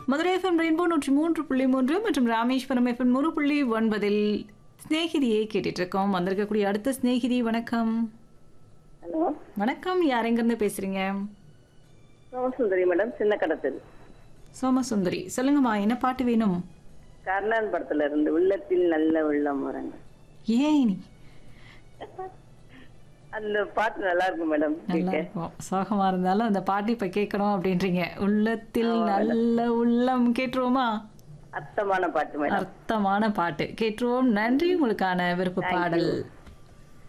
Madurai FM rainbow நூற்றி மூன்று புள்ளி மூன்று மற்றும் ராமேஸ்வரம் எஃப்எம் நூறு புள்ளி ஒன்பதில் ஸ்நேகிதியை கேட்டுட்டு இருக்கோம் வந்திருக்கக்கூடிய அடுத்த ஸ்நேகிதி வணக்கம் ஹலோ வணக்கம் யார் எங்கேருந்து பேசுறீங்க சோமசுந்தரி மேடம் சின்ன கடத்தல் சோமசுந்தரி சொல்லுங்கம்மா என்ன பாட்டு வேணும் கர்ணன் படத்துல இருந்து உள்ளத்தில் நல்ல உள்ளம் வரங்க ஏன் இனி அந்த பாட்டு நல்லா இருக்கும் மேடம் நல்லா இருக்கும் சோகமா இருந்தாலும் அந்த பாட்டு இப்ப கேட்கணும் அப்படின்றீங்க உள்ளத்தில் நல்ல உள்ளம் கேட்டுருவோமா அர்த்தமான பாட்டு மேடம் அர்த்தமான பாட்டு கேட்டுருவோம் நன்றி உங்களுக்கான விருப்ப பாடல்